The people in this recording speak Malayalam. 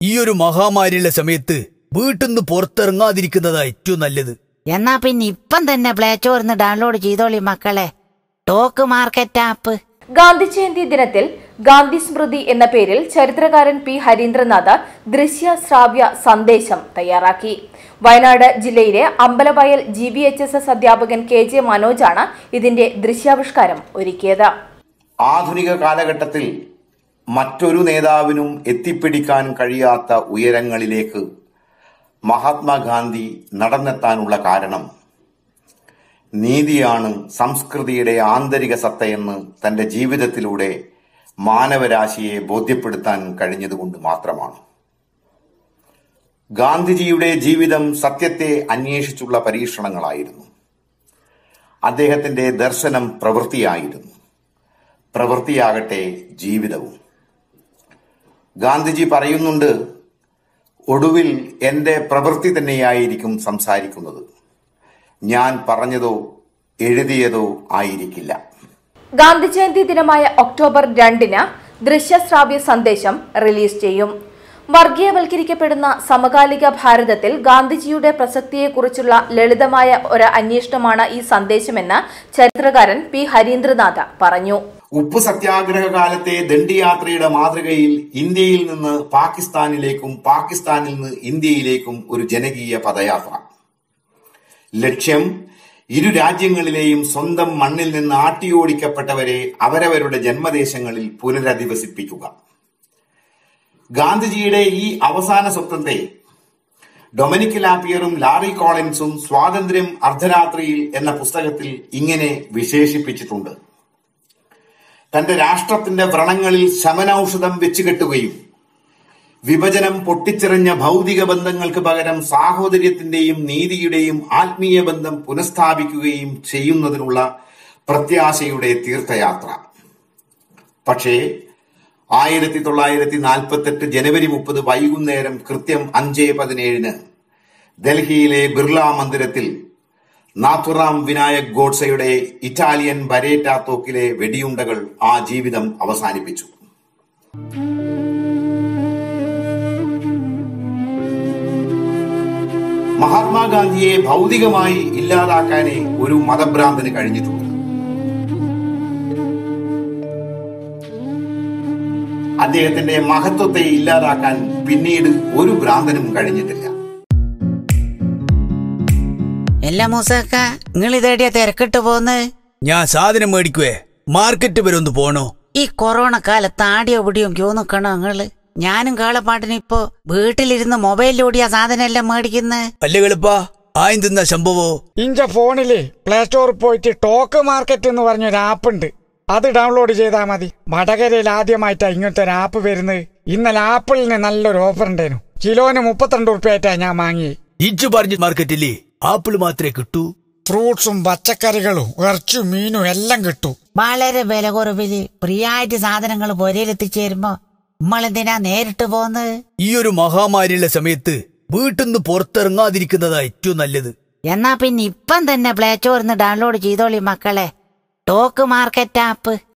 ഈ ഒരു മഹാമാരിയുള്ള സമയത്ത് വീട്ടിൽ നിന്ന് പുറത്തിറങ്ങാതിരിക്കുന്നതാ ഏറ്റവും നല്ലത് എന്നാ പിന്നെ ഇപ്പം തന്നെ പ്ലേ സ്റ്റോറിന്ന് ഡൗൺലോഡ് ചെയ്തോളി മക്കളെ talk market app Gandhi Jayanti ദിനത്തിൽ ഗാന്ധി സ്മൃതി എന്ന പേരിൽ ചരിത്രകാരൻ പി ഹരീന്ദ്രനാഥ് ദൃശ്യ ശ്രാവ്യ സന്ദേശം തയ്യാറാക്കി വയനാട് ജില്ലയിലെ Ambalavayal G V H S S അധ്യാപകൻ കെ ജെ മനോജാണ് ഇതിന്റെ ദൃശ്യാവിഷ്കാരം ഒരുക്കിയത് ആധുനിക കാലഘട്ടത്തിൽ മറ്റൊരു നേതാവിനും എത്തിപ്പിടിക്കാൻ കഴിയാത്ത ഉയരങ്ങളിലേക്ക് മഹാത്മാഗാന്ധി നടന്നെത്താനുള്ള കാരണം നീതിയാണ് സംസ്കൃതിയുടെ ആന്തരിക സത്തയെന്ന് തന്റെ ജീവിതത്തിലൂടെ മാനവരാശിയെ ബോധ്യപ്പെടുത്താൻ കഴിഞ്ഞതുകൊണ്ട് മാത്രമാണ് ഗാന്ധിജിയുടെ ജീവിതം സത്യത്തെ അന്വേഷിച്ചുള്ള പരീക്ഷണങ്ങളായിരുന്നു അദ്ദേഹത്തിന്റെ ദർശനം പ്രവൃത്തിയായിരുന്നു പ്രവൃത്തിയാകട്ടെ ജീവിതവും ഗാന്ധിജി പറയുന്നുണ്ട് ഒടുവിൽ എന്റെ പ്രവൃത്തി തന്നെയായിരിക്കും സംസാരിക്കുന്നത് ഞാൻ പറഞ്ഞതോ എഴുതിയതോ ആയിരിക്കില്ല ഗാന്ധി ജയന്തി ദിനമായ ഒക്ടോബർ രണ്ടിന് ദൃശ്യശ്രാവ്യ സന്ദേശം റിലീസ് ചെയ്യും വർഗീയവൽക്കരിക്കപ്പെടുന്ന സമകാലിക ഭാരതത്തിൽ ഗാന്ധിജിയുടെ പ്രസക്തിയെക്കുറിച്ചുള്ള ലളിതമായ ഒരു അന്വേഷണമാണ് ഈ സന്ദേശമെന്ന് ചരിത്രകാരൻ പി ഹരീന്ദ്രനാഥ് പറഞ്ഞു ഉപ്പ് സത്യാഗ്രഹ കാലത്തെ ദണ്ഡിയാത്രയുടെ മാതൃകയിൽ ഇന്ത്യയിൽ നിന്ന് പാകിസ്ഥാനിലേക്കും പാകിസ്ഥാനിൽ നിന്ന് ഇന്ത്യയിലേക്കും ഒരു ജനകീയ പദയാത്ര ലക്ഷ്യം ഇരു രാജ്യങ്ങളിലെയും സ്വന്തം മണ്ണിൽ നിന്ന് ആട്ടിയോടിക്കപ്പെട്ടവരെ അവരവരുടെ ജന്മദേശങ്ങളിൽ പുനരധിവസിപ്പിക്കുക ഗാന്ധിജിയുടെ ഈ അവസാന സ്വപ്നത്തെ ഡൊമിനിക് ലാപ്പിയറും ലാറി കോളിൻസും സ്വാതന്ത്ര്യം അർദ്ധരാത്രിയിൽ എന്ന പുസ്തകത്തിൽ ഇങ്ങനെ വിശേഷിപ്പിച്ചിട്ടുണ്ട് തന്റെ രാഷ്ട്രത്തിന്റെ വ്രണങ്ങളിൽ ശമനൌഷധം വെച്ചുകെട്ടുകയും വിഭജനം പൊട്ടിച്ചെറിഞ്ഞ ഭൗതിക ബന്ധങ്ങൾക്ക് പകരം സാഹോദര്യത്തിന്റെയും നീതിയുടെയും ആത്മീയ ബന്ധം പുനഃസ്ഥാപിക്കുകയും ചെയ്യുന്നതിനുള്ള പ്രത്യാശയുടെ തീർത്ഥയാത്ര പക്ഷേ ആയിരത്തി തൊള്ളായിരത്തി നാൽപ്പത്തെട്ട് ജനുവരി മുപ്പത് വൈകുന്നേരം കൃത്യം അഞ്ച് പതിനേഴിന് ഡൽഹിയിലെ ബിർള മന്ദിരത്തിൽ നാഥുറാം വിനായക് ഗോഡ്സയുടെ ഇറ്റാലിയൻ ബരേറ്റ തോക്കിലെ വെടിയുണ്ടകൾ ആ ജീവിതം അവസാനിപ്പിച്ചു മഹാത്മാഗാന്ധിയെ ഭൗതികമായി ഇല്ലാതാക്കാനേ ഒരു മതഭ്രാന്തന് കഴിഞ്ഞിട്ടുള്ളൂ അദ്ദേഹത്തിന്റെ മഹത്വത്തെ ഇല്ലാതാക്കാൻ പിന്നീട് ഒരു ഭ്രാന്തനും കഴിഞ്ഞിട്ടില്ല എല്ലാ മൂസക്ക നിങ്ങൾ ഇതേടിയ തിരക്കിട്ട് പോന്ന് ഞാൻ സാധനം മേടിക്കുവേ മാർക്കറ്റ് വരെ ഒന്ന് പോണോ ഈ കൊറോണ കാലത്ത് ആടിയോ പിടിയും ക്യൂ നിക്കണോ നിങ്ങള് ഞാനും കാളപ്പാട്ടിന് ഇപ്പോ വീട്ടിലിരുന്ന് മൊബൈലിലൂടിയ സാധനം എല്ലാം മേടിക്കുന്നത് അല്ലേ കളിപ്പാ ആയും തിന്ന സംഭവോ ഇഞ്ച ഫോണില് പ്ലേ സ്റ്റോറിൽ പോയിട്ട് ടോക്ക് മാർക്കറ്റ് എന്ന് പറഞ്ഞൊരു ആപ്പ് ഉണ്ട് അത് ഡൗൺലോഡ് ചെയ്താൽ മതി വടകരയിൽ ആദ്യമായിട്ടാ ഇങ്ങനത്തെ ഒരു ആപ്പ് വരുന്നത് ഇന്നലെ ആപ്പിളിന് നല്ലൊരു ഓഫർ ഉണ്ടായിരുന്നു കിലോന് മുപ്പത്തിരണ്ട് ഉറുപ്പ്യായിട്ടാ ഞാൻ വാങ്ങി ഇജ്ജ് പറഞ്ഞ മാർക്കറ്റില്ലേ ആപ്പിൾ മാത്രമേ കിട്ടൂ ഫ്രൂട്ട്സും പച്ചക്കറികളും ഇറച്ചും മീനും എല്ലാം കിട്ടും വളരെ വില കുറവില് ഫ്രീയായിട്ട് സാധനങ്ങൾ പൊരയിലെത്തിച്ചേരുമ്പോ നമ്മളെന്തിനാ നേരിട്ട് പോന്ന് ഈ ഒരു മഹാമാരിയുള്ള സമയത്ത് വീട്ടിൽ നിന്ന് പുറത്തിറങ്ങാതിരിക്കുന്നതാ ഏറ്റവും നല്ലത് എന്നാ പിന്നെ ഇപ്പം തന്നെ പ്ലേ സ്റ്റോറിന്ന് ഡൗൺലോഡ് ചെയ്തോളി മക്കളെ ടോക്ക് മാർക്കറ്റ് ആപ്പ്